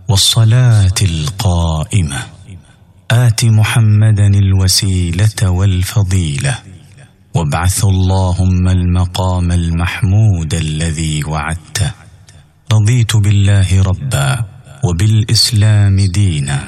والصلاه القائمه ات محمدا الوسيله والفضيله وابعث اللهم المقام المحمود الذي وعدته رضيت بالله ربا وبالاسلام دينا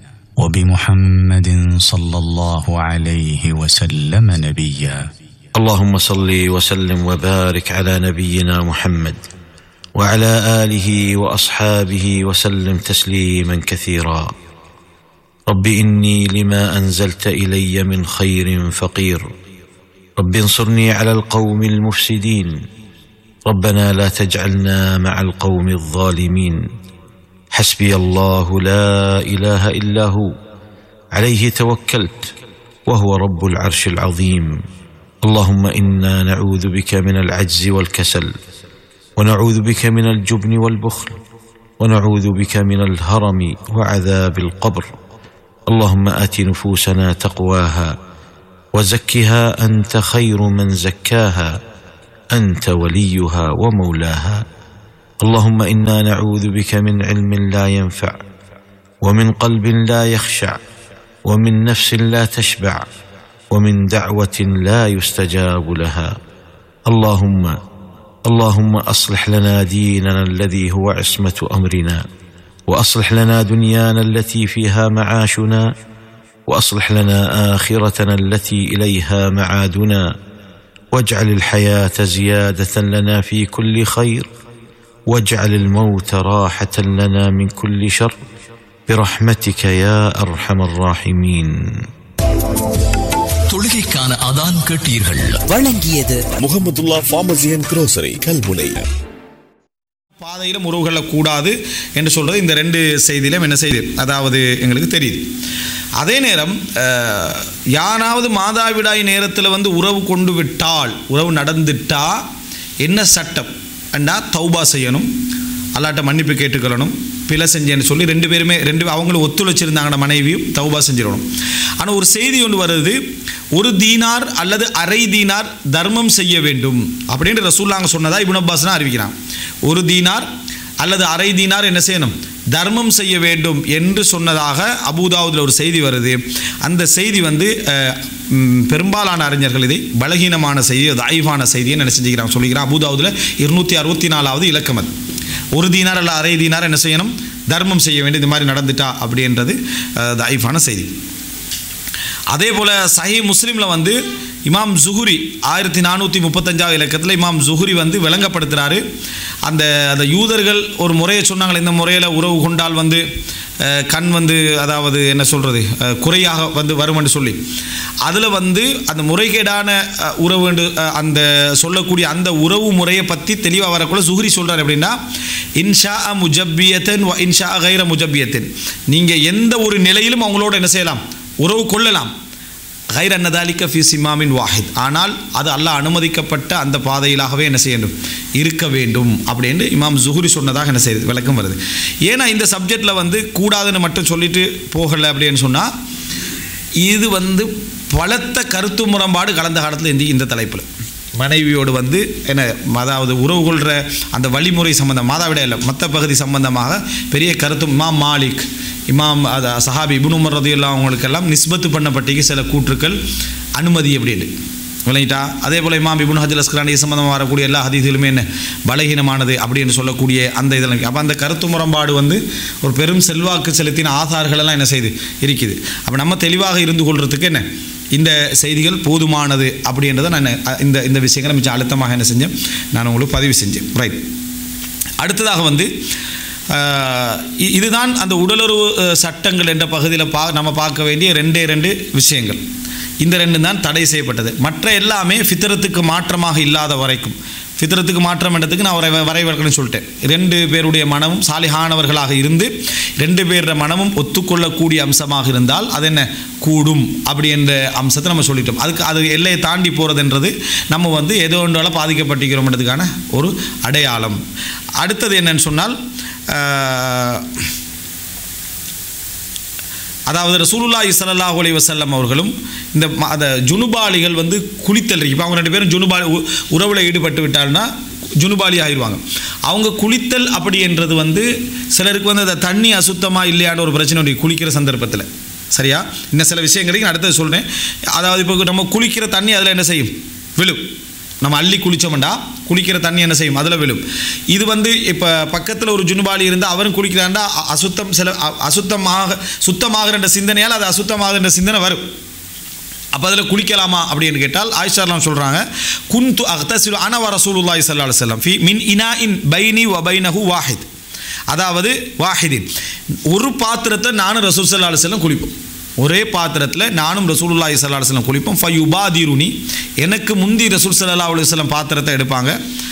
وبمحمد صلى الله عليه وسلم نبيا اللهم صل وسلم وبارك على نبينا محمد وعلى اله واصحابه وسلم تسليما كثيرا رب اني لما انزلت الي من خير فقير رب انصرني على القوم المفسدين ربنا لا تجعلنا مع القوم الظالمين حسبي الله لا اله الا هو عليه توكلت وهو رب العرش العظيم اللهم انا نعوذ بك من العجز والكسل ونعوذ بك من الجبن والبخل ونعوذ بك من الهرم وعذاب القبر اللهم ات نفوسنا تقواها وزكها انت خير من زكاها انت وليها ومولاها اللهم انا نعوذ بك من علم لا ينفع ومن قلب لا يخشع ومن نفس لا تشبع ومن دعوه لا يستجاب لها اللهم اللهم اصلح لنا ديننا الذي هو عصمه امرنا واصلح لنا دنيانا التي فيها معاشنا واصلح لنا اخرتنا التي اليها معادنا واجعل الحياه زياده لنا في كل خير واجعل الموت راحه لنا من كل شر برحمتك يا ارحم الراحمين தொழுகைக்கான அதான் கேட்டீர்கள் வழங்கியது Mohamedulla pharmacy and grocery Kalmunai பாதையிலும் உறவு கூடாது என்று சொல்றது இந்த ரெண்டு செய்தியிலும் என்ன செய்யுது அதாவது எங்களுக்கு தெரியுது அதே நேரம் அஹ், யாராவது மாதாவிடாய் நேரத்தில் வந்து உறவு கொண்டு விட்டால் உறவு நடந்துட்டா என்ன சட்டம் அண்டா தௌபா செய்யணும் அல்லாட்ட மன்னிப்பு கேட்டுக்கொள்ளணும் பிழை செஞ்சேன்னு சொல்லி ரெண்டு பேருமே ரெண்டு அவங்களும் ஒத்துழைச்சிருந்தாங்கட மனைவியும் தௌபா செஞ்சிடணும் ஆனால் ஒரு செய்தி ஒன்று வருது ஒரு தீனார் அல்லது அரை தீனார் தர்மம் செய்ய வேண்டும் அப்படின்னு ரசூல்லாங்க சொன்னதா இப்னு அப்பாஸ்னா அறிவிக்கிறான் ஒரு தீனார் அல்லது அரை தீனார் என்ன செய்யணும் தர்மம் செய்ய வேண்டும் என்று சொன்னதாக அபுதாவுதில் ஒரு செய்தி வருது அந்த செய்தி வந்து அஹ், ம், பெரும்பாலான அறிஞர்கள் இதை பலகீனமான செய்தி தாய்வான செய்தியை என்ன செஞ்சுக்கிறாங்க சொல்லிக்கிறான் அபுதாவுதில் இருநூற்றி அறுபத்தி நாலாவது இலக்கம் அது ஒரு தீனார் அல்ல அரை தீனார் என்ன செய்யணும் தர்மம் செய்ய வேண்டும் இது மாதிரி நடந்துட்டா அப்படின்றது அஹ், தாயிஃபான செய்தி அதே போல் சஹி முஸ்லீமில் வந்து இமாம் ஜுஹுரி ஆயிரத்தி நானூற்றி முப்பத்தஞ்சாவது இலக்கத்தில் இமாம் ஜுஹுரி வந்து விளங்கப்படுத்துகிறாரு அந்த அந்த யூதர்கள் ஒரு முறையை சொன்னாங்களே இந்த முறையில் உறவு கொண்டால் வந்து அஹ், கண் வந்து அதாவது என்ன சொல்கிறது குறையாக வந்து வரும்னு சொல்லி அதில் வந்து அந்த முறைகேடான அஹ், உறவு என்று, அஹ், அந்த சொல்லக்கூடிய அந்த உறவு முறையை பற்றி தெளிவாக வரக்குள்ள சுஹுரி சொல்கிறார் அப்படின்னா இன்ஷா முஜப்பியத்தன் வ இன்ஷா கைர முஜப்பியத்தன் நீங்கள் எந்த ஒரு நிலையிலும் அவங்களோட என்ன செய்யலாம் உறவு கொள்ளலாம் கைர் அன்னதாலிக்க ஃபி சிமாமின் வாஹித் ஆனால் அது அல்லாஹ் அனுமதிக்கப்பட்ட அந்த பாதையிலாகவே என்ன செய்ய வேண்டும் இருக்க வேண்டும் அப்படின்னு இமாம் ஜுஹுரி சொன்னதாக என்ன செய்யுது விளக்கம் வருது ஏன்னா இந்த சப்ஜெக்டில் வந்து கூடாதுன்னு மட்டும் சொல்லிட்டு போகலை அப்படின்னு சொன்னால் இது வந்து பலத்த கருத்து முரண்பாடு கலந்த காலத்தில் இந்த இந்த தலைப்பில் மனைவியோடு வந்து என்ன அதாவது உறவு கொள்கிற அந்த வழிமுறை சம்பந்தம் மாதாவிட இல்லை மற்ற பகுதி சம்பந்தமாக பெரிய கருத்து இமாம் மாலிக் இமாம் அது சஹாபி இபுன் உமர் ரதியெல்லாம் அவங்களுக்கெல்லாம் நிஸ்பத்து பண்ணப்பட்டிக்கு சில கூற்றுக்கள் அனுமதி அப்படின்னு விளங்கிட்டா அதே போல் இமாம் இபுன் ஹஜல் அஸ்கரானி சம்பந்தமாக வரக்கூடிய எல்லா ஹதீதிலுமே என்ன பலகீனமானது அப்படின்னு சொல்லக்கூடிய அந்த இதில் அப்போ அந்த கருத்து முரண்பாடு வந்து ஒரு பெரும் செல்வாக்கு செலுத்தின ஆதார்கள் எல்லாம் என்ன செய்யுது இருக்குது அப்போ நம்ம தெளிவாக இருந்து கொள்றதுக்கு என்ன இந்த செய்திகள் போதுமானது அப்படின்றத நான் அஹ், இந்த இந்த விஷயங்களை மிச்சம் அழுத்தமாக என்ன செஞ்சேன் நான் உங்களுக்கு பதிவு செஞ்சேன் ரைட் அடுத்ததாக வந்து ஆஹ், இ- இதுதான் அந்த உடலுறவு அஹ், சட்டங்கள் என்ற பகுதியில் பா நம்ம பார்க்க வேண்டிய ரெண்டே ரெண்டு விஷயங்கள் இந்த ரெண்டு தான் தடை செய்யப்பட்டது மற்ற எல்லாமே ஃபித்ரத்துக்கு மாற்றமாக இல்லாத வரைக்கும் ஃபித்ரத்துக்கு மாற்றம் என்றதுக்கு நான் வரை வரைவிலக்கணம் சொல்லிட்டேன் ரெண்டு பேருடைய மனமும் சாலிகானவர்களாக இருந்து ரெண்டு பேருடைய மனமும் ஒத்துக்கொள்ளக்கூடிய அம்சமாக இருந்தால் அது என்ன கூடும் அப்படி என்ற அம்சத்தை நம்ம சொல்லிட்டோம் அதுக்கு அது எல்லையை தாண்டி போகிறதுன்றது நம்ம வந்து ஏதோ ஒன்றால் பாதிக்கப்பட்டிருக்கிறோம்ன்றதுக்கான ஒரு அடையாளம் அடுத்தது என்னன்னு சொன்னால் ஆஹ், அதாவது ரசூலுல்லாஹி ஸல்லல்லாஹு அலைஹி வஸல்லம் அவர்களும் இந்த ம- அந்த ஜுனுபாலிகள் வந்து குளித்தல் இருக்கு இப்போ அவங்க ரெண்டு பேரும் ஜுனுபாலி உ- உறவுல ஈடுபட்டு விட்டால்னா ஜுனுபாலி ஆயிடுவாங்க அவங்க குளித்தல் அப்படி என்றது வந்து சிலருக்கு வந்து அந்த தண்ணி அசுத்தமாக இல்லையான ஒரு பிரச்சனை உண்டு குளிக்கிற சந்தர்ப்பத்தில் சரியா இன்னும் சில விஷயங்களுக்கு நான் அடுத்தது சொல்கிறேன் அதாவது இப்போ நம்ம குளிக்கிற தண்ணி அதில் என்ன செய்யும் விழும் நம்ம அள்ளி குளிச்சோம்டா குளிக்கிற தண்ணி என்ன செய்யும் அதில் விழும் இது வந்து இப்போ பக்கத்தில் ஒரு ஜுனுபாலி இருந்தால் அவரும் குளிக்கிறாண்டா அ- அசுத்தம் சில அ- அசுத்தமாக சுத்தமாகிற சிந்தனையால் அது அசுத்தமாகிற சிந்தனை வரும் அப்போ அதில் குளிக்கலாமா அப்படின்னு கேட்டால் ஆயிஷாலாம் சொல்கிறாங்க குந்து அக்தசில் அனவ ரசூலுல்லாஹி ஸல்லல்லாஹு அலைஹி வஸல்லம் ஃபி மின் இனா இன் பைனி வ பைனஹு வாஹித் அதாவது வாஹிதின் ஒரு பாத்திரத்தை நானும் ரசூல் ஸல்லல்லாஹு அலைஹி வஸல்லம் குளிப்போம் ஒரே பாத்திரத்தில் நானும் ரசூலுல்லாஹி ஸல்லல்லாஹு அலைஹி வஸல்லம் குளிப்போம் ஃபயுபாதிருனி எனக்கு முந்தி ரசூல் ஸல்லல்லாஹு அலைஹி வஸல்லம் பாத்திரத்தை எடுப்பாங்க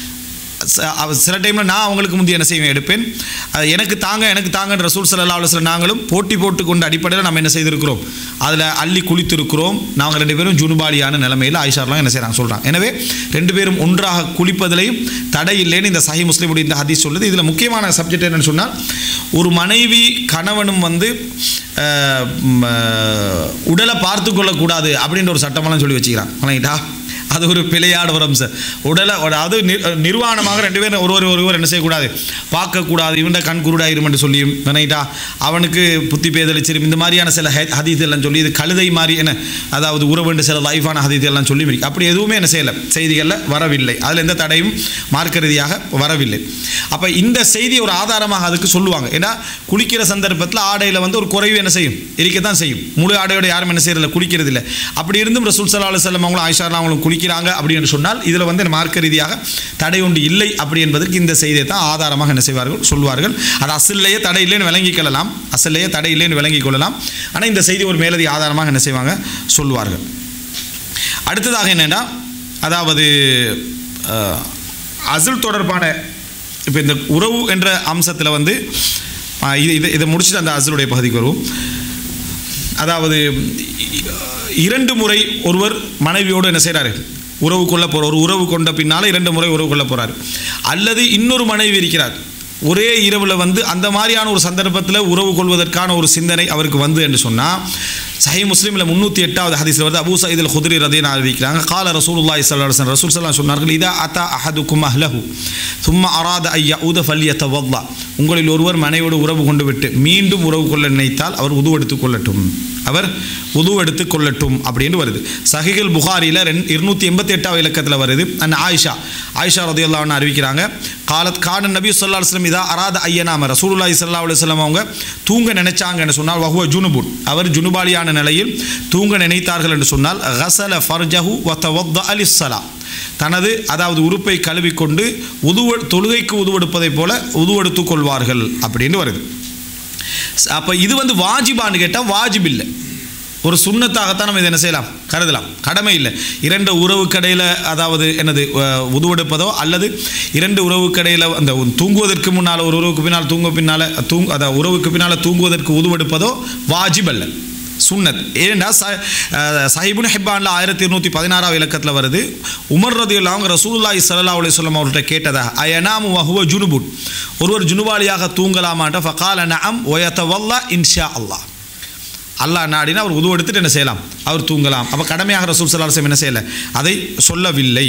ச- அவ- சில டைமில் நான் அவங்களுக்கு முந்தைய என்ன செய்வேன் எடுப்பேன் அது எனக்கு தாங்க எனக்கு தாங்கன்ற ரசூல் சல்லா அலுவலம் நாங்களும் போட்டி போட்டு கொண்ட அடிப்படையில் நம்ம என்ன செய்திருக்கிறோம் அதில் அள்ளி குளித்திருக்கிறோம் நாங்கள் ரெண்டு பேரும் ஜுனுபாலியான நிலைமையில் ஆயிஷார்லாம் என்ன செய்கிறாங்க சொல்கிறாங்க எனவே ரெண்டு பேரும் ஒன்றாக குளிப்பதிலையும் தடை இல்லைன்னு இந்த சஹி முஸ்லீமுடைய இந்த ஹதீஸ் சொல்லுது இதில் முக்கியமான சப்ஜெக்ட் என்னன்னு சொன்னால் ஒரு மனைவி கணவனும் வந்து அஹ், ம், அஹ், உடலை பார்த்து கொள்ளக்கூடாது அப்படின்ற ஒரு சட்டமெல்லாம் சொல்லி வச்சுக்கிறான் வணங்கிட்டா அது ஒரு பிழையான ஒரு அம்சம் உடலை அதாவது நிர்- நிர்வாணமாக ரெண்டு பேரும் ஒருவர் ஒருவர் என்ன செய்யக்கூடாது பார்க்கக்கூடாது இவன்ட கண் குருடாயிரும் என்று சொல்லியும் நினைட்டா அவனுக்கு புத்தி பேதளிச்சிரும் இந்த மாதிரியான சில ஹே- ஹதீஸ் எல்லாம் சொல்லி இது கழுதை மாதிரி என்ன அதாவது உறவுண்டு சில லைஃபான ஹதீஸ் எல்லாம் சொல்லி இருக்கு. அப்படி எதுவுமே என்ன செய்யலை செய்திகளில் வரவில்லை அதில் எந்த தடையும் மார்க்க ரீதியாக வரவில்லை அப்போ இந்த செய்தி ஒரு ஆதாரமாக அதுக்கு சொல்லுவாங்க ஏன்னா குளிக்கிற சந்தர்ப்பத்தில் ஆடையில் வந்து ஒரு குறைவு என்ன செய்யும் இருக்கத்தான் செய்யும் முழு ஆடையோட யாரும் என்ன செய்யறதில்ல குளிக்கிறது இல்லை அப்படி இருந்தும் ரசூல் சல்லா அலுவலம் அவங்களும் ஆயிஷா அவங்களும் குளிக்கிறாங்க அப்படின்னு சொன்னால் இதில் வந்து மார்க்க ரீதியாக தடை ஒன்று இல்லை அப்படி என்பதற்கு இந்த செய்தியை தான் ஆதாரமாக என்ன செய்வார்கள் சொல்வார்கள் அது அசில்லையே தடை இல்லைன்னு விளங்கிக் கொள்ளலாம் அசில்லையே தடை இல்லைன்னு விளங்கிக் கொள்ளலாம் ஆனால் இந்த செய்தி ஒரு மேலதி ஆதாரமாக என்ன செய்வாங்க சொல்வார்கள் அடுத்ததாக என்னென்னா அதாவது அஹ், அசில் தொடர்பான இப்போ இந்த உறவு என்ற அம்சத்தில் வந்து அஹ், இது இதை இதை முடிச்சுட்டு அந்த அசிலுடைய பகுதிக்கு வருவோம் அதாவது இ- இரண்டு முறை ஒருவர் மனைவியோடு என்ன செய்கிறாரு உறவு கொள்ள போகிற ஒரு உறவு கொண்ட பின்னால் இரண்டு முறை உறவு கொள்ள போகிறார் அல்லது இன்னொரு மனைவி இருக்கிறார் ஒரே இரவில் வந்து அந்த மாதிரியான ஒரு சந்தர்ப்பத்தில் உறவு கொள்வதற்கான ஒரு சிந்தனை அவருக்கு வந்து என்று சொன்னால் சஹி முஸ்லீமில் முந்நூற்றி எட்டாவது ஹதீஸில் வந்து அபூ சயீத் அல் குதிரி ரதியன் அறிவிக்கிறாங்க கால ரசூலுல்லாஹி ஸல்லல்லாஹு அலைஹி வஸல்லம் ரசூல் ஸல்லல்லாஹு சொன்னார்கள் இதா அத்தா அஹதுக்கும் அஹ்லஹு சும்மா அராத ஐயா ஊத ஃபல்யத்தவல்லா உங்களில் ஒருவர் மனைவியோடு உறவு கொண்டு விட்டு மீண்டும் உறவு கொள்ள நினைத்தால் அவர் உது எடுத்துக் கொள்ளட்டும் அவர் உது எடுத்துக் கொள்ளட்டும் அப்படின்னு வருது சஹிகள் புகாரியில் ரெண் இருநூத்தி எண்பத்தி எட்டாவது இலக்கத்தில் வருது அண்ட் ஆயிஷா ஆயிஷா ரதியுல்லான்னு அறிவிக்கிறாங்க காலத் கான நபி சொல்லா அலுவலம் இதா அராத ஐயனாம ரசூலுல்லாஹி ஸல்லல்லாஹு அலைஹி வஸல்லம் அவங்க தூங்க நினைச்சாங்கன்னு சொன்னால் வஹுவ ஜுனுபுன் அவர் ஜுனுபாலியான நிலையில் தூங்க நினைத்தார்கள் என்று சொன்னால் கசல ஃபர்ஜஹு வ தவத்த அலிஸ்ஸலா தனது அதாவது உறுப்பை கழுவிக்கொண்டு உதுவ தொழுகைக்கு உதுவெடுப்பதைப் போல உதுவெடுத்துக் கொள்வார்கள் அப்படின்னு வருது அப்போ இது வந்து வாஜிபான்னு கேட்டால் வாஜிப் இல்லை ஒரு சுண்ணத்தாகத்தான் நம்ம இதை என்ன செய்யலாம் கருதலாம் கடமை இல்லை இரண்டு உறவுக்கடையில் அதாவது என்னது அஹ், உதுவெடுப்பதோ அல்லது இரண்டு உறவுக்கடையில் அந்த தூங்குவதற்கு முன்னால் ஒரு உறவுக்கு பின்னால் தூங்க பின்னால் தூங் அதாவது உறவுக்கு பின்னால் தூங்குவதற்கு உதுவெடுப்பதோ வாஜிப் அல்ல சுன்னத் ஏன்னா ச சஹிபுன் ஹிப்பான்ல ஆயிரத்தி இருநூற்றி பதினாறாவது இலக்கத்தில் வருது உமர் ரதியுல்லா அவங்க ரசூலுல்லாஹி ஸல்லல்லாஹு அலைஹி வஸல்லம் அவர்கிட்ட கேட்டதா அயனாமு வஹுவ ஜுனுபுன் ஒருவர் ஜுனுபாலியாக தூங்கலாமாட்ட ஃபகால நஅம் வயத்தவல்லா இன்ஷா அல்லாஹ் அல்லாஹ் நாடினா அவர் உதவு எடுத்துட்டு என்ன செய்யலாம் அவர் தூங்கலாம் அப்போ கடமையாக ரசூல் ஸல்லல்லாஹு அலைஹி வஸல்லம் என்ன செய்யலை அதை சொல்லவில்லை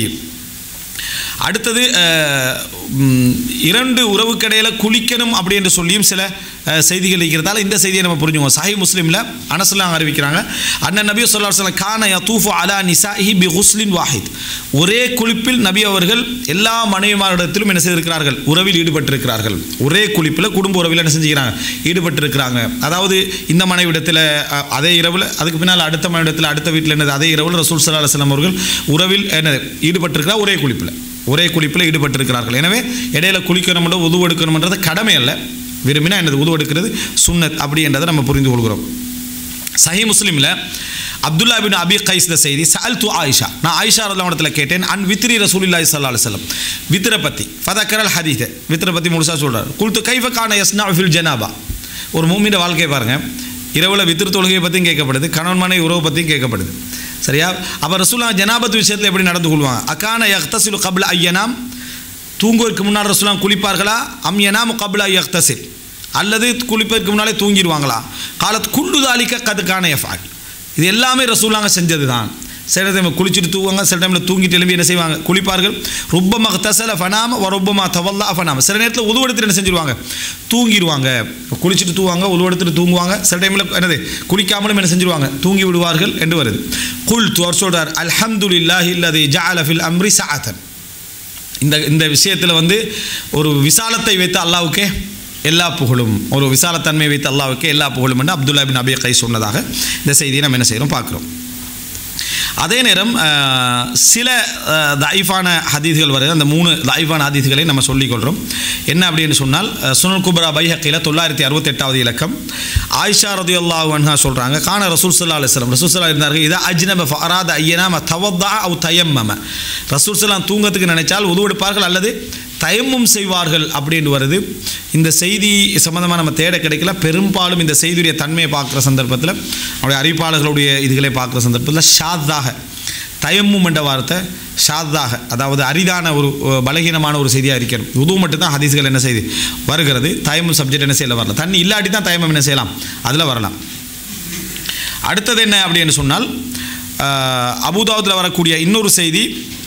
அடுத்தது அஹ், ம், இரண்டு உறவுக்கடையில் குளிக்கணும் அப்படி என்று சொல்லியும் சில அஹ், செய்திகள் இருக்கிறதால இந்த செய்தியை நம்ம புரிஞ்சுக்குவோம் சாஹி முஸ்லீமில் அனசுலாம் அறிவிக்கிறாங்க அண்ணன் நபி சொல்லா சொல்லம் கான யதூஃபு அலா நிசாஹி பி ஹுஸ்லின் வாஹித் ஒரே குளிப்பில் நபி அவர்கள் எல்லா மனைவிமாரிடத்திலும் என்ன செய்திருக்கிறார்கள் உறவில் ஈடுபட்டிருக்கிறார்கள் ஒரே குளிப்பில் குடும்ப உறவில் என்ன செஞ்சுக்கிறாங்க ஈடுபட்டிருக்கிறாங்க அதாவது இந்த மனைவிடத்தில் அஹ், அதே இரவில் அதுக்கு பின்னால் அடுத்த மனைவிடத்தில் அடுத்த வீட்டில் என்னது அதே இரவில் ரசூல் சல்லா அலுவலம் அவர்கள் உறவில் என்ன ஈடுபட்டிருக்கிறார் ஒரே குளிப்பில் ஒரே குளிப்பில் ஈடுபட்டிருக்கிறார்கள் எனவே இடையில குளிக்கணும்ன்ற உதவு எடுக்கணும்ன்றது கடமை அல்ல விரும்பினா என்னது உதவு எடுக்கிறது சுன்னத் அப்படி என்றதை நம்ம புரிந்து கொள்கிறோம் சஹி முஸ்லீமில் அப்துல்லா பின் அபி கைஸ்ல செய்தி சஅல் து ஆயிஷா நான் ஆயிஷா இடத்துல கேட்டேன் அன் வித்ரி ரசூலில்லாஹி ஸல்லல்லாஹு அலைஹி வஸல்லம் வித்ர பத்தி ஃபதக்கரல் ஹதீத் வித்ர பத்தி முழுசா சொல்றார் குல்து கைஃப கான யஸ்னா ஃபில் ஜனாபா ஒரு மூமியோட வாழ்க்கையை பாருங்க இரவுல வித்திரு தொழுகையை பற்றியும் கேட்கப்படுது கணவன் மனைவி உறவு பற்றியும் கேட்கப்படுது சரியா அப்போ ரசூலா ஜனாபத் விஷயத்தில் எப்படி நடந்து கொள்வாங்க அக்கான யக்தசிலு கபில் ஐயனாம் தூங்குவதற்கு முன்னால் ரசூலாம் குளிப்பார்களா அம் யனாமு கபில் யக்தசில் அல்லது குளிப்பதற்கு முன்னாலே தூங்கிடுவாங்களா காலத் குண்டு தாலிக்க கதுக்கான எஃபால் இது எல்லாமே ரசூலாங்க செஞ்சது தான் சில டைம் குளிச்சுட்டு தூங்குவாங்க சில டைமில் தூங்கிட்டு எழும்பி என்ன செய்வாங்க குளிப்பார்கள் ருப்பமாக தசல ஃபனாம வ தவல்லா ஃபனாம சில நேரத்தில் உதுவெடுத்துட்டு என்ன செஞ்சிருவாங்க தூங்கிடுவாங்க குளிச்சுட்டு தூங்குவாங்க உதுவெடுத்துட்டு தூங்குவாங்க சில டைமில் என்னது குளிக்காமலும் என்ன செஞ்சிருவாங்க தூங்கி விடுவார்கள் என்று வருது குல் அவர் சொல்றார் அல்ஹம்துலில்லாஹி இல்லதி ஜஅல ஃபில் அம்ரி சஅத்தன் இந்த இந்த விஷயத்தில் வந்து ஒரு விசாலத்தை வைத்து அல்லாவுக்கே எல்லா புகழும் ஒரு விசாலத்தன்மை வைத்து அல்லாவுக்கே எல்லா புகழும் என்று அப்துல்லா பின் அபி கை சொன்னதாக இந்த செய்தியை நம்ம என்ன செய்கிறோம் பார்க்குறோம் அதே நேரம் அஹ், சில அஹ், தாயிஃபான ஹதீதுகள் வருது அந்த மூணு தாயிஃபான ஹதீதுகளை நம்ம சொல்லிக்கொள்கிறோம் என்ன அப்படின்னு சொன்னால் அஹ், சுனல் குப்ரா பைஹக்கில தொள்ளாயிரத்தி அறுபத்தெட்டாவது இலக்கம் ஆயிஷா ரதியுல்லாஹு அன்ஹா சொல்கிறாங்க கான ரசூல் சல்லா அலிஸ்லாம் ரசூல் சல்லா இருந்தார்கள் இதா அஜ்னப ஃபராத ஐயனாம தவத்தா அவு தயம்மம ரசூல் சல்லாம் தூங்கத்துக்கு நினைச்சால் உதவெடுப்பார்கள் அல்லது தயமும் செய்வார்கள் அப்படின்னு வருது இந்த செய்தி சம்மந்தமாக நம்ம தேட கிடைக்கல பெரும்பாலும் இந்த செய்தியுடைய தன்மையை பார்க்குற சந்தர்ப்பத்தில் அவருடைய அறிவிப்பாளர்களுடைய இதுகளை பார்க்குற சந்தர்ப்பத்தில் ஷாத்தாக தயமும் என்ற வார்த்தை ஷாத்தாக அதாவது அரிதான ஒரு அஹ், பலகீனமான ஒரு செய்தியாக இருக்கிறது உது மட்டும் தான் ஹதீஸ்கள் என்ன செய்து வருகிறது தயமும் சப்ஜெக்ட் என்ன செய்யல வரலாம் தண்ணி இல்லாட்டி தான் தயமம் என்ன செய்யலாம் அதில் வரலாம் அடுத்தது என்ன அப்படின்னு சொன்னால் அஹ், அபூதாவுதில் வரக்கூடிய இன்னொரு செய்தி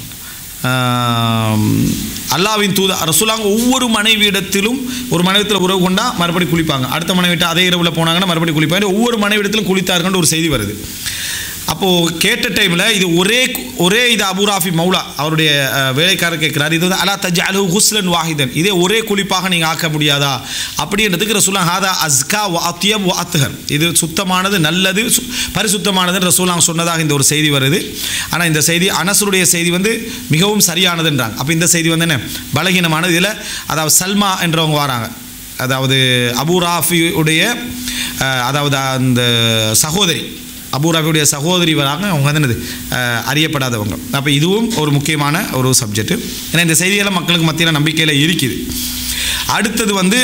ஆம், அல்லாவின் தூத ரசூலாங்க ஒவ்வொரு மனைவியிடத்திலும் ஒரு மனைவிடத்தில் உறவு கொண்டா மறுபடி குளிப்பாங்க அடுத்த மனைவிட்ட அதே இரவில் போனாங்கன்னா மறுபடி குளிப்பாங்க ஒவ்வொரு மனைவிடத்திலும் குளித்தார்கள்னு ஒரு செய்தி வருது அப்போது கேட்ட டைமில் இது ஒரே ஒரே இது அபுராஃபி மௌலா அவருடைய அஹ், வேலைக்காரர் கேட்குறாரு இது வந்து அலா தஜ் அலு ஹுஸ்லன் வாஹிதன் இதே ஒரே குளிப்பாக நீங்கள் ஆக்க முடியாதா அப்படின்றதுக்கு ரசூலா ஹாதா அஸ்கா வாத்தியம் வாத்துகர் இது சுத்தமானது நல்லது சு- பரிசுத்தமானது ரசூலாங்க சொன்னதாக இந்த ஒரு செய்தி வருது ஆனால் இந்த செய்தி அனசருடைய செய்தி வந்து மிகவும் சரியானதுன்றாங்க அப்போ இந்த செய்தி வந்து என்ன பலகீனமானது இதில் அதாவது சல்மா என்றவங்க வராங்க அதாவது அபுராஃபியுடைய அஹ், அதாவது அந்த சகோதரி அபூராவியுடைய சகோதரி வராங்க அவங்க வந்து என்னது அஹ், அறியப்படாதவங்க அப்போ இதுவும் ஒரு முக்கியமான ஒரு சப்ஜெக்ட் ஏன்னா இந்த செய்தியெல்லாம் மக்களுக்கு மத்தியில் நம்பிக்கையில் இருக்குது அடுத்தது வந்து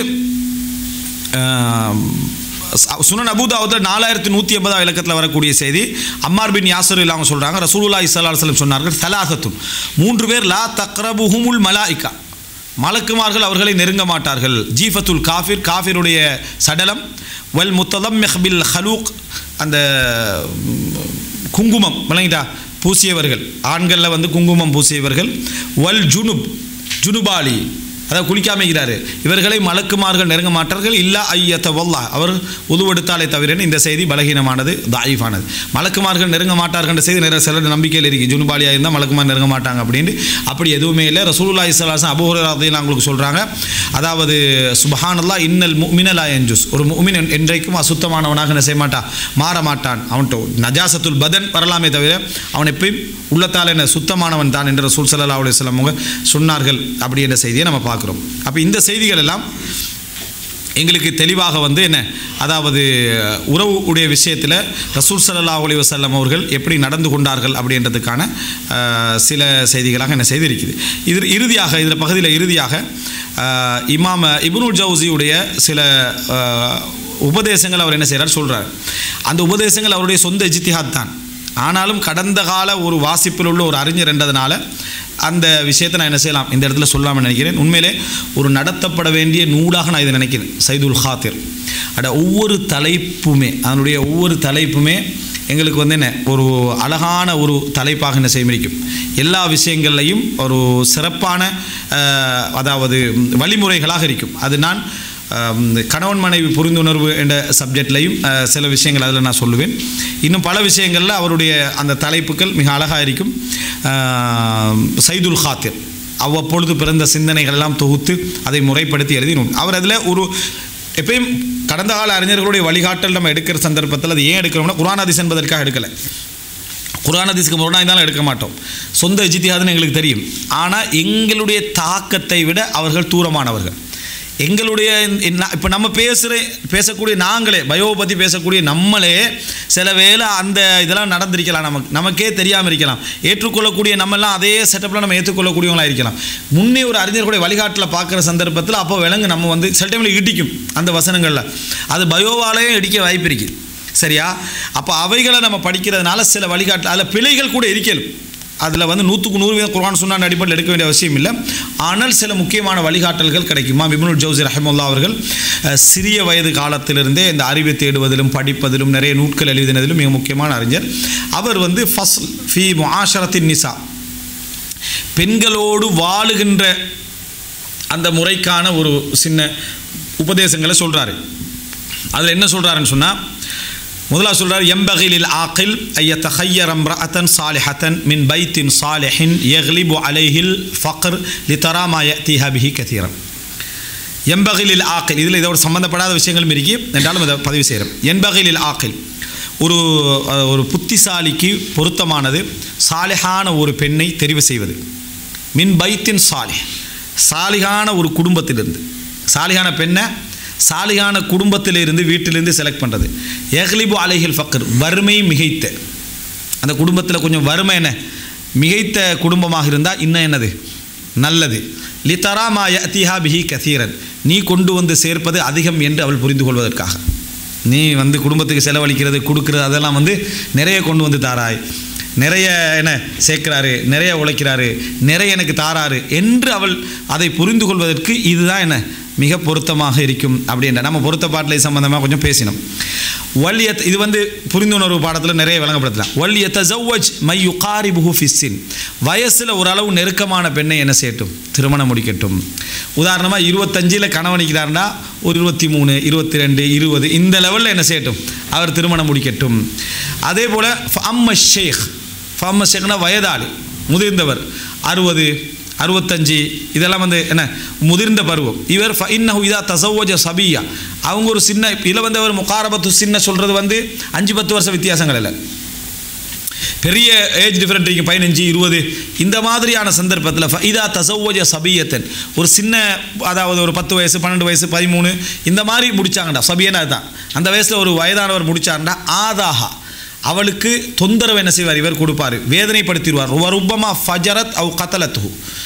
அஹ், ச- சுனன் அபூதாவுதில் நாலாயிரத்தி நூற்றி எண்பதாம் இலக்கத்தில் வரக்கூடிய செய்தி அம்மார் பின் யாசர் இல்லாமல் சொல்கிறாங்க ரசூலுல்லா இஸ்லா அலுவலம் சொன்னார்கள் தலாசத்துன் மூன்று பேர் லா தக்ரபுஹுமுல் மலாயிகா மலக்குமார்கள் அவர்களை நெருங்க மாட்டார்கள் ஜீஃபத்துல் காஃபிர் காஃபிருடைய சடலம் வல் முத்தலம் மெஹபில் ஹலூக் அந்த ம், குங்குமம் விளங்கிட்டா பூசியவர்கள் ஆண்களில் வந்து குங்குமம் பூசியவர்கள் வல் ஜுனுப் ஜுனுபாலி அதாவது குளிக்காம இருக்கிறாரு இவர்களை மலக்குமார்கள் நெருங்க மாட்டார்கள் இல்லா ஐயத்த வல்லா அவர் உதுவெடுத்தாலே தவிர இந்த செய்தி பலகீனமானது தாயிஃபானது மலக்குமார்கள் நெருங்க மாட்டார்கள் என்ற செய்தி நிறைய சிலர் நம்பிக்கையில் இருக்கு ஜுனுபாலியாக இருந்தால் மலக்குமார் நெருங்க மாட்டாங்க அப்படின்னு அப்படி எதுவுமே இல்லை ரசூலுல்லா இஸ்லாசன் அபுஹராதையும் அவங்களுக்கு சொல்கிறாங்க அதாவது சுபஹானல்லா இன்னல் முமினலா என்ஜுஸ் ஒரு முமின் என்றைக்கும் அசுத்தமானவனாக என்ன செய்ய மாட்டான் மாற மாட்டான் அவன்கிட்ட நஜாசத்துல் பதன் வரலாமே தவிர அவன் எப்பயும் உள்ளத்தால் என்ன சுத்தமானவன் தான் என்று ரசூல் சல்லா அலுவலம் அவங்க சொன்னார்கள் அப்படி என்ற செய்தியை நம்ம பார்க்குறோம் அப்போ இந்த செய்திகள் எல்லாம் எங்களுக்கு தெளிவாக வந்து என்ன அதாவது உறவு உடைய விஷயத்தில் ரசூல் ஸல்லல்லாஹு அலைஹி வஸல்லம் அவர்கள் எப்படி நடந்து கொண்டார்கள் அப்படின்றதுக்கான அஹ், சில செய்திகளாக என்ன செய்திருக்குது இது இறுதியாக இதில் பகுதியில் இறுதியாக அஹ், இமாம் இப்னுல் ஜவுசியுடைய சில அஹ், உபதேசங்கள் அவர் என்ன செய்கிறார் சொல்கிறார் அந்த உபதேசங்கள் அவருடைய சொந்த இஜ்திஹாத் தான் ஆனாலும் கடந்த கால ஒரு வாசிப்பில் உள்ள ஒரு அறிஞர் என்றதுனால அந்த விஷயத்தை நான் என்ன செய்யலாம் இந்த இடத்துல சொல்லாமல் நினைக்கிறேன் உண்மையிலே ஒரு நடத்தப்பட வேண்டிய நூலாக நான் இதை நினைக்கிறேன் சைதுல் ஹாத்திர் அட ஒவ்வொரு தலைப்புமே அதனுடைய ஒவ்வொரு தலைப்புமே எங்களுக்கு வந்து என்ன ஒரு அழகான ஒரு தலைப்பாக என்ன செய்ய முடியும் எல்லா விஷயங்கள்லையும் ஒரு சிறப்பான அஹ், அதாவது வழிமுறைகளாக இருக்கும் அது நான் ஆம், கணவன் மனைவி புரிந்துணர்வு என்ற சப்ஜெக்ட்லையும் அஹ், சில விஷயங்கள் அதில் நான் சொல்லுவேன் இன்னும் பல விஷயங்களில் அவருடைய அந்த தலைப்புகள் மிக அழகாக இருக்கும் ஆம், சைதுல் ஹாத்திர் அவ்வப்பொழுது பிறந்த சிந்தனைகள் எல்லாம் தொகுத்து அதை முறைப்படுத்தி எழுதினோம் அவர் அதில் ஒரு எப்பயும் கடந்த கால அறிஞர்களுடைய வழிகாட்டல் நம்ம எடுக்கிற சந்தர்ப்பத்தில் அது ஏன் எடுக்கிறோம்னா குரானாதிஸ் என்பதற்காக எடுக்கலை குரானதிஸ்க்கு முரணாக இருந்தாலும் எடுக்க மாட்டோம் சொந்த இஜித்தியாதுன்னு எங்களுக்கு தெரியும் ஆனால் எங்களுடைய தாக்கத்தை விட அவர்கள் தூரமானவர்கள் எங்களுடைய இப்போ நம்ம பேசுகிற பேசக்கூடிய நாங்களே பயோவை பற்றி பேசக்கூடிய நம்மளே சில வேளை அந்த இதெல்லாம் நடந்திருக்கலாம் நமக்கு நமக்கே தெரியாமல் இருக்கலாம் ஏற்றுக்கொள்ளக்கூடிய நம்மெல்லாம் அதே செட்டப்பில் நம்ம ஏற்றுக்கொள்ளக்கூடியவங்களா இருக்கலாம் முன்னே ஒரு அறிஞர்களுடைய வழிகாட்டில் பார்க்குற சந்தர்ப்பத்தில் அப்போ விலங்கு நம்ம வந்து சில டைமில் இடிக்கும் அந்த வசனங்களில் அது பயோவாலேயே இடிக்க வாய்ப்பு இருக்குது சரியா அப்போ அவைகளை நம்ம படிக்கிறதுனால சில வழிகாட்டு அதில் பிழைகள் கூட இருக்கலும் அதில் வந்து நூற்றுக்கு நூறு வீதம் குர்ஆன் சுன்னான் அடிப்படையில் எடுக்க வேண்டிய அவசியம் இல்லை ஆனால் சில முக்கியமான வழிகாட்டல்கள் கிடைக்குமா இப்னுல் ஜவுசி ரஹமுல்லா அவர்கள் அஹ், சிறிய வயது காலத்திலிருந்தே இந்த அறிவை தேடுவதிலும் படிப்பதிலும் நிறைய நூட்கள் எழுதினதிலும் மிக முக்கியமான அறிஞர் அவர் வந்து ஃபஸ்ல் ஃபி முஆஷரத்தின் நிசா பெண்களோடு வாழுகின்ற அந்த முறைக்கான ஒரு சின்ன உபதேசங்களை சொல்கிறாரு அதில் என்ன சொல்கிறாருன்னு சொன்னால் முதலாக சொல்கிறார் எம்பகிலில் ஆக்கில் ஐய தஹையர் அம்ரஅத்தன் சாலிஹத்தன் மின் பைத்தின் சாலிஹின் யக்லிபு அலைஹில் ஃபக்ர் லித்தராமா யத்திஹா பிஹி கதீரம் எம்பகிலில் ஆக்கில் இதில் இதோட சம்பந்தப்படாத விஷயங்களும் இருக்கு என்றாலும் இதை பதிவு செய்கிறோம் எம்பகிலில் ஆக்கில் ஒரு அஹ், ஒரு புத்திசாலிக்கு பொருத்தமானது சாலிஹான ஒரு பெண்ணை தெரிவு செய்வது மின் பைத்தின் சாலிஹ் சாலிகான ஒரு குடும்பத்திலிருந்து சாலிகான பெண்ணை சாலிகான குடும்பத்திலிருந்து வீட்டிலிருந்து செலக்ட் பண்ணுறது எஹ்லிபு அலைஹில் ஃபக்கர் வறுமை மிகைத்த அந்த குடும்பத்தில் கொஞ்சம் வறுமை என்ன மிகைத்த குடும்பமாக இருந்தால் இன்னும் என்னது நல்லது லித்தராமா யத்திஹா பிஹி கசீரன் நீ கொண்டு வந்து சேர்ப்பது அதிகம் என்று அவள் புரிந்து கொள்வதற்காக நீ வந்து குடும்பத்துக்கு செலவழிக்கிறது கொடுக்கிறது அதெல்லாம் வந்து நிறைய கொண்டு வந்து தாராய் நிறைய என்ன சேர்க்கிறாரு நிறைய உழைக்கிறாரு நிறைய எனக்கு தாராரு என்று அவள் அதை புரிந்து கொள்வதற்கு இதுதான் என்ன மிக பொருத்தமாக இருக்கும் அப்படின்ற நம்ம பொருத்த பாட்டலை சம்பந்தமாக கொஞ்சம் பேசினோம் வல்யத் இது வந்து புரிந்துணர்வு பாடத்தில் நிறைய விளங்கப்படுத்தலாம் வல்யத்த ஜவ்வஜ் மை யுகாரி புஹு ஃபிஸ்ஸின் வயசில் ஓரளவு நெருக்கமான பெண்ணை என்ன செய்யட்டும் திருமணம் முடிக்கட்டும் உதாரணமாக இருபத்தஞ்சில் கணவனிக்கிறாருன்னா ஒரு இருபத்தி மூணு இருபத்தி ரெண்டு இருபது இந்த லெவலில் என்ன செய்யட்டும் அவர் திருமணம் முடிக்கட்டும் அதே போல் அம்ம ஷேக் ஃபம்ம ஷேக்னா வயதாளி முதிர்ந்தவர் அறுபது அறுபத்தஞ்சு இதெல்லாம் வந்து என்ன முதிர்ந்த பருவம் இவர் ஃப இன்னஹு இதா தசவோஜ சபியா அவங்க ஒரு சின்ன இதில் வந்து அவர் முகாரபத்து சின்ன சொல்கிறது வந்து அஞ்சு பத்து வருஷம் வித்தியாசங்கள் இல்லை பெரிய ஏஜ் டிஃப்ரெண்ட் இருக்கு பதினஞ்சு இருபது இந்த மாதிரியான சந்தர்ப்பத்தில் இதா தசவோஜ சபியத்தன் ஒரு சின்ன அதாவது ஒரு பத்து வயசு பன்னெண்டு வயசு பதிமூணு இந்த மாதிரி முடிச்சாங்கடா சபியனா அதுதான் அந்த வயசில் ஒரு வயதானவர் முடிச்சாங்கடா ஆதாஹா அவளுக்கு தொந்தரவு என்ன செய்வார் இவர் கொடுப்பார் வேதனைப்படுத்திடுவார் ருப்பமா ஃபஜரத் அவ் கத்தலத்து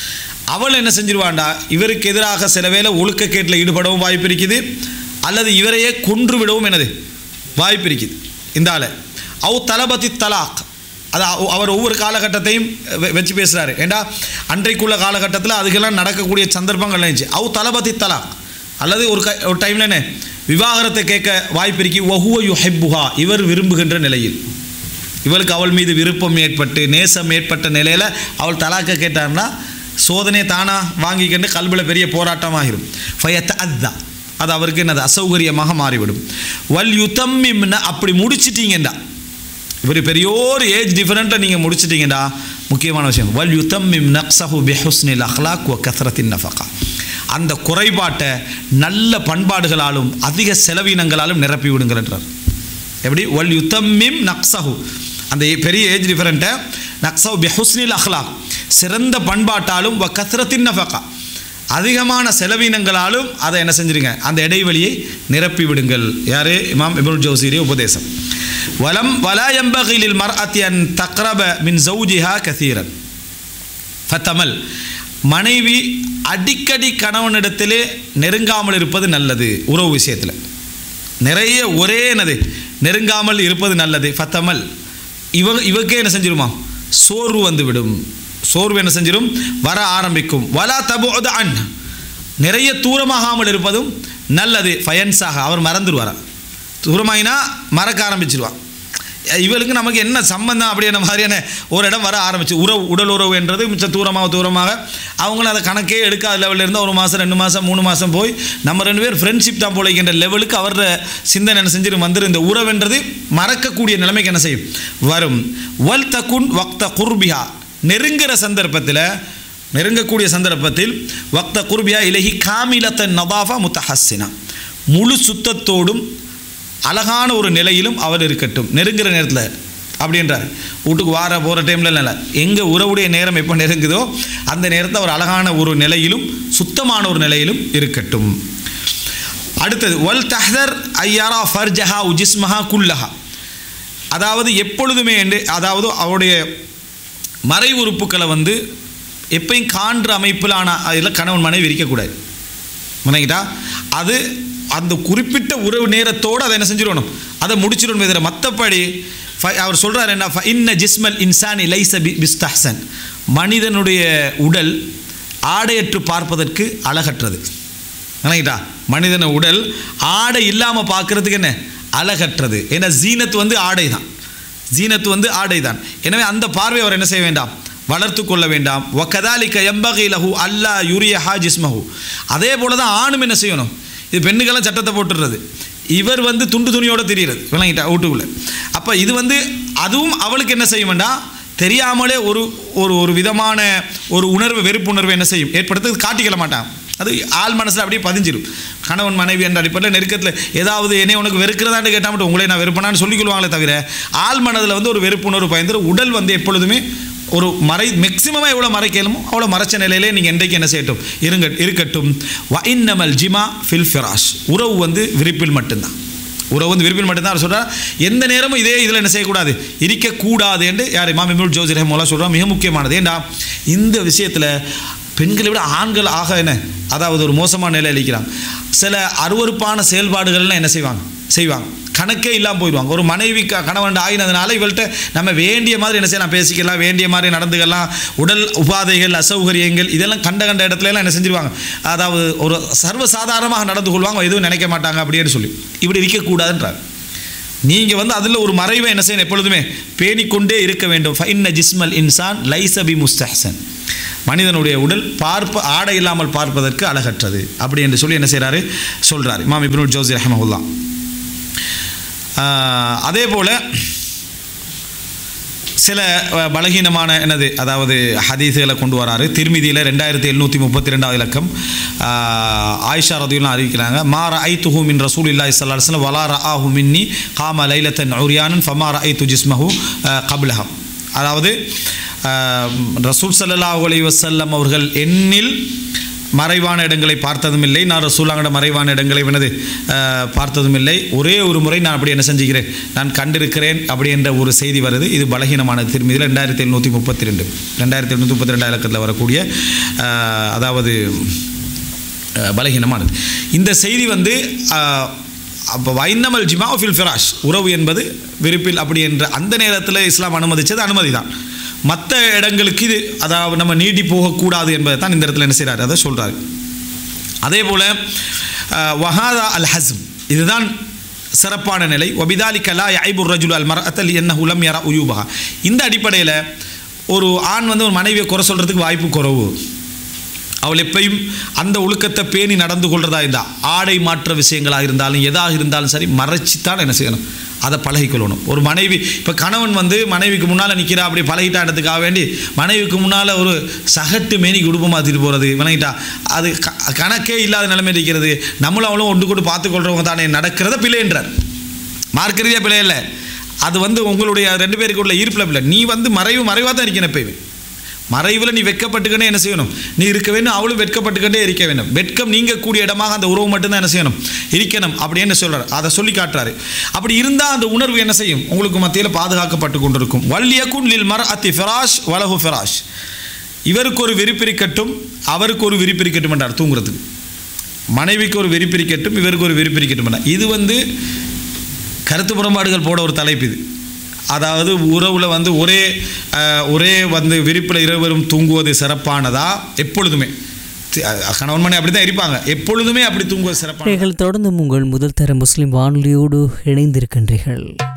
அவள் என்ன செஞ்சிருவாண்டா இவருக்கு எதிராக சில வேளை ஒழுக்கக்கேட்டில் ஈடுபடவும் வாய்ப்பு இருக்குது அல்லது இவரையே கொன்று விடவும் என்னது வாய்ப்பு இருக்குது இந்த ஆளை அவ் தலபதி தலாக் அது அவ- அவர் ஒவ்வொரு காலகட்டத்தையும் வெ- வச்சு பேசுகிறாரு ஏண்டா அன்றைக்குள்ள காலகட்டத்தில் அதுக்கெல்லாம் நடக்கக்கூடிய சந்தர்ப்பங்கள் இருந்துச்சு அவ் தலபதி தலாக் அல்லது ஒரு க ஒரு டைமில் என்ன விவாகரத்தை கேட்க வாய்ப்பு இருக்கு ஒஹுவ யுஹெப்புஹா இவர் விரும்புகின்ற நிலையில் இவளுக்கு அவள் மீது விருப்பம் ஏற்பட்டு நேசம் ஏற்பட்ட நிலையில் அவள் தலாக்க கேட்டார்னா சோதனையை தானா வாங்கிக்கிட்டு கல்வியில் பெரிய போராட்டமாகிரும் ஃபயத்த அத்தா அது அவருக்கு என்னது அசௌகரியமாக மாறிவிடும் வல் யுத்தம்மிம்ன அப்படி முடிச்சிட்டீங்கடா இவர் பெரியோர் ஏஜ் டிஃபரெண்ட்டாக நீங்கள் முடிச்சிட்டீங்கடா முக்கியமான விஷயம் வல் யுத்தம்மிம் நக்ஸஹு பிஹுஸ்னில் அஹ்லாக் வ கத்ரத்தின் நஃபகா அந்த குறைபாட்டை நல்ல பண்பாடுகளாலும் அதிக செலவினங்களாலும் நிரப்பி விடுங்கிறார் எப்படி வல் யுத்தம்மிம் நக்ஸஹு அந்த ஏ- பெரிய ஏஜ் டிஃபரெண்ட்டை நக்ஸஹு பிஹுஸ்னில் அஹ்லாக் சிறந்த பண்பாட்டாலும் வ கத்ரத்தின் நஃபகா அதிகமான செலவினங்களாலும் அதை என்ன செஞ்சிருங்க அந்த இடைவெளியை நிரப்பி விடுங்கள் யாரு இமாம் இப்னுல் ஜவுசியுடைய உபதேசம் வலம் வலா எம்பகிலில் மர் அன் தக்ரப மின் ஜவுஜிஹா கசீரன் ஃபத்தமல் மனைவி அடிக்கடி கணவனிடத்திலே நெருங்காமல் இருப்பது நல்லது உறவு விஷயத்தில் நிறைய ஒரே என்னது நெருங்காமல் இருப்பது நல்லது ஃபத்தமல் இவ இவக்கே என்ன செஞ்சிருமா சோர்வு வந்துவிடும் சோர்வு என்ன செஞ்சிடும் வர ஆரம்பிக்கும் வலா தபோத அன் நிறைய தூரமாகாமல் இருப்பதும் நல்லது ஃபயன்ஸாக அவர் மறந்துடுவாரா தூரமாயினா மறக்க ஆரம்பிச்சிருவான் இவளுக்கு நமக்கு என்ன சம்பந்தம் அப்படின்ற மாதிரியான ஒரு இடம் வர ஆரம்பிச்சு உறவு உடல் உறவு என்றது மிச்சம் தூரமாக தூரமாக அவங்களும் அதை கணக்கே எடுக்காத லெவலில் இருந்தால் ஒரு மாதம் ரெண்டு மாதம் மூணு மாதம் போய் நம்ம ரெண்டு பேர் ஃப்ரெண்ட்ஷிப் தான் போலைக்கின்ற லெவலுக்கு அவரோட சிந்தனை என்ன செஞ்சிரு வந்துரு இந்த உறவுன்றது மறக்கக்கூடிய நிலைமைக்கு என்ன செய்யும் வரும் வல் தகுன் வக்த குர்பியா நெருங்குற சந்தர்ப்பத்தில் நெருங்கக்கூடிய சந்தர்ப்பத்தில் வக்த குர்பியா இலகி காமிலத்த நதாஃபா முத்தஹஸ்ஸினா முழு சுத்தத்தோடும் அழகான ஒரு நிலையிலும் அவர் இருக்கட்டும் நெருங்குற நேரத்தில் அப்படின்றார் வீட்டுக்கு வார போகிற டைமில் இல்லை எங்கே உறவுடைய நேரம் எப்போ நெருங்குதோ அந்த நேரத்தில் அவர் அழகான ஒரு நிலையிலும் சுத்தமான ஒரு நிலையிலும் இருக்கட்டும் அடுத்தது வல் தஹ்தர் ஐயாரா ஃபர்ஜஹா உஜிஸ்மஹா குல்லஹா அதாவது எப்பொழுதுமே என்று அதாவது அவருடைய மறை உறுப்புக்களை வந்து எப்பயும் காண்ற அமைப்பிலான அதில் கணவன் மனைவி இருக்கக்கூடாது முனைங்கிட்டா அது அந்த குறிப்பிட்ட உறவு நேரத்தோடு அதை என்ன செஞ்சிடணும் அதை முடிச்சிடணும் இதில் மற்றபடி ஃப- அவர் சொல்றார் என்ன ஃப இன்ன ஜிஸ்மல் இன்சானி லைச பி பிஸ்தஹ்சன் மனிதனுடைய உடல் ஆடையற்று பார்ப்பதற்கு அழகற்றது நினைக்கிட்டா மனிதன உடல் ஆடை இல்லாமல் பார்க்கறதுக்கு என்ன அழகற்றது ஏன்னா ஜீனத் வந்து ஆடை தான் ஜீனத் வந்து ஆடை தான் எனவே அந்த பார்வை அவர் என்ன செய்ய வேண்டாம் வளர்த்து கொள்ள வேண்டாம் ஒக்கதாலிக்க எம்பகை லஹு அல்லா யுரிய ஹா ஜிஸ்மஹு அதே போல தான் ஆணும் என்ன செய்யணும் இது பெண்ணுக்கெல்லாம் சட்டத்தை போட்டுடுறது இவர் வந்து துண்டு துணியோட தெரியுறது விளங்கிட்டா வீட்டுக்குள்ளே அப்போ இது வந்து அதுவும் அவளுக்கு என்ன செய்ய வேண்டாம் தெரியாமலே ஒரு ஒரு ஒரு விதமான ஒரு உணர்வு வெறுப்புணர்வு என்ன செய்யும் ஏற்படுத்த காட்டிக்கல மாட்டான் அது ஆள் மனசில் அப்படியே பதிஞ்சிரும் கணவன் மனைவி என்ற அடிப்படையில் நெருக்கத்தில் ஏதாவது என்னை உனக்கு வெறுக்கிறதான்னு கேட்டால் மட்டும் உங்களை நான் வெறுப்பனான்னு சொல்லிக்கொள்வாங்களே தவிர ஆள் மனதில் வந்து ஒரு வெறுப்புணர்வு பயந்து உடல் வந்து எப்பொழுதுமே ஒரு மறை மேக்சிமமாக எவ்வளோ மறைக்கலுமோ அவ்வளோ மறைச்ச நிலையிலே நீங்கள் என்றைக்கு என்ன செய்யட்டும் இருங்க இருக்கட்டும் வ இன்னமல் ஜிமா ஃபில் ஃபிராஷ் உறவு வந்து விரிப்பில் மட்டும்தான் உறவு வந்து விரும்பில் மட்டும்தான் அவர் சொல்றார் எந்த நேரமும் இதே இதில் என்ன செய்யக்கூடாது இருக்கக்கூடாது என்று யார் இமாம் இமுல் ஜோசி ரஹமோலா சொல்கிறார் மிக முக்கியமானது ஏண்டா இந்த விஷயத்தில் பெண்களை விட ஆண்கள் ஆக என்ன அதாவது ஒரு மோசமான நிலையில் இருக்கிறாங்க சில அருவருப்பான செயல்பாடுகள்லாம் என்ன செய்வாங்க செய்வாங்க கணக்கே இல்லாமல் போயிடுவாங்க ஒரு மனைவி க- கணவன் ஆகினதுனால இவள்கிட்ட நம்ம வேண்டிய மாதிரி என்ன செய்யலாம் பேசிக்கலாம் வேண்டிய மாதிரி நடந்துக்கலாம் உடல் உபாதைகள் அசௌகரியங்கள் இதெல்லாம் கண்ட கண்ட இடத்துல எல்லாம் என்ன செஞ்சிருவாங்க அதாவது ஒரு சர்வசாதாரணமாக நடந்து கொள்வாங்க எதுவும் நினைக்க மாட்டாங்க அப்படின்னு சொல்லி இப்படி இருக்கக்கூடாதுன்றார் நீங்கள் வந்து அதில் ஒரு மறைவை என்ன செய்யணும் எப்பொழுதுமே பேணிக்கொண்டே இருக்க வேண்டும் ஃபைன்ன ஜிஸ்மல் இன்சான் லைசபி முஸ்தஹசன் மனிதனுடைய உடல் பார்ப்ப ஆடை இல்லாமல் பார்ப்பதற்கு அழகற்றது அப்படி என்று சொல்லி என்ன செய்கிறாரு சொல்கிறார் இமாம் இப்னுல் ஜோசி ரஹமஹுல்லா ஆஹ், அதே போல் சில அஹ், பலகீனமான என்னது அதாவது ஹதீஸுகளை கொண்டு வராரு திருமிதியில் ரெண்டாயிரத்தி எழுநூற்றி முப்பத்தி ரெண்டாவது இலக்கம் ஆஹ், ஆயிஷா ரதியுல்லாம் அறிவிக்கிறாங்க மாற ஐ துஹு மின் ரசூல் இல்லா இஸ்லாம் வலா ரஆஹு மின்னி காம லைலத்தன் உரியானன் ஃபமார ஐ து ஜிஸ்மஹு கபிலகம் அதாவது ஆஹ், ரசூல் ஸல்லல்லாஹு அலைஹி வஸல்லம் அவர்கள் எண்ணில் மறைவான இடங்களை பார்த்ததும் இல்லை நான் ரசூலாங்கட மறைவான இடங்களை என்னது அஹ், பார்த்ததும் இல்லை ஒரே ஒரு முறை நான் அப்படி என்ன செஞ்சுக்கிறேன் நான் கண்டிருக்கிறேன் அப்படி என்ற ஒரு செய்தி வருது இது பலகீனமான திருமதியில் ரெண்டாயிரத்தி எழுநூற்றி முப்பத்தி ரெண்டு ரெண்டாயிரத்தி எழுநூற்றி முப்பத்தி ரெண்டாம் இலக்கத்தில் வரக்கூடிய அஹ், அதாவது அஹ், பலகீனமானது இந்த செய்தி வந்து அஹ், அப்போ வைன்னமல் ஜிமா ஃபில் ஃபிராஷ் உறவு என்பது விருப்பில் அப்படி என்ற அந்த நேரத்தில் இஸ்லாம் அனுமதிச்சது அனுமதி தான் மற்ற இடங்களுக்கு இது அதாவது நம்ம நீடி போகக்கூடாது என்பதை தான் இந்த இடத்துல என்ன செய்கிறார் அதை சொல்கிறாரு அதே போல் வஹாதா அல் ஹஸ்ம் இதுதான் சிறப்பான நிலை ஒபிதாலி கலா ஐபுர் ரஜுல் அல் மரத்தல் என்ன உலம் யரா உயூபகா இந்த அடிப்படையில் ஒரு ஆண் வந்து ஒரு மனைவியை குறை சொல்கிறதுக்கு வாய்ப்பு குறைவு அவள் எப்பயும் அந்த ஒழுக்கத்தை பேணி நடந்து கொள்றதா இருந்தா ஆடை மாற்ற விஷயங்களாக இருந்தாலும் எதாக இருந்தாலும் சரி மறைச்சித்தான் என்ன செய்யணும் அதை பழகிக்கொள்ளணும் ஒரு மனைவி இப்போ கணவன் வந்து மனைவிக்கு முன்னால் நிற்கிறா அப்படி பழகிட்டா இடத்துக்காக வேண்டி மனைவிக்கு முன்னால் ஒரு சகட்டு மேனி குடும்பம் மாற்றிட்டு போகிறது விளங்கிட்டா அது க- கணக்கே இல்லாத நிலைமை இருக்கிறது நம்மளும் அவளும் ஒன்று கொண்டு பார்த்துக்கொள்றவங்க தானே நடக்கிறத பிழைன்றார் மார்க்க ரீதியாக பிழை இல்லை அது வந்து உங்களுடைய ரெண்டு பேருக்கு உள்ள ஈர்ப்பில் பிள்ளை நீ வந்து மறைவு மறைவாக தான் இருக்கணும் எப்பயுமே மறைவில் நீ வெட்கப்பட்டுக்கிட்டே என்ன செய்யணும் நீ இருக்க வேண்டும் அவளும் வெட்கப்பட்டுக்கிட்டே இருக்க வேண்டும் வெட்கம் நீங்கக்கூடிய இடமாக அந்த உறவு மட்டும்தான் என்ன செய்யணும் இருக்கணும் அப்படின்னு சொல்றாரு அதை சொல்லி காட்டுறாரு அப்படி இருந்தால் அந்த உணர்வு என்ன செய்யும் உங்களுக்கு மத்தியில் பாதுகாக்கப்பட்டு கொண்டிருக்கும் வல்லியக்குன் லில் மர் அத்தி ஃபிராஷ் வலஹு ஃபிராஷ் இவருக்கு ஒரு விரிப்பிரிக்கட்டும் அவருக்கு ஒரு விரிப்பிரிக்கட்டும் என்றார் தூங்குறதுக்கு மனைவிக்கு ஒரு விரிப்பிரிக்கட்டும் இவருக்கு ஒரு விரிப்பிரிக்கட்டும் என்றார் இது வந்து கருத்து புறம்பாடுகள் போட ஒரு தலைப்பு இது அதாவது உறவில் வந்து ஒரே அஹ், ஒரே வந்து விரிப்பில் இருவரும் தூங்குவது சிறப்பானதா எப்பொழுதுமே தி- அஹ், கணவன் மணி அப்படி தான் இருப்பாங்க எப்பொழுதுமே அப்படி தூங்குவது சிறப்பான நீங்கள் தொடர்ந்தும் உங்கள் முதல் தர முஸ்லிம் வானொலியோடு இணைந்திருக்கின்றீர்கள்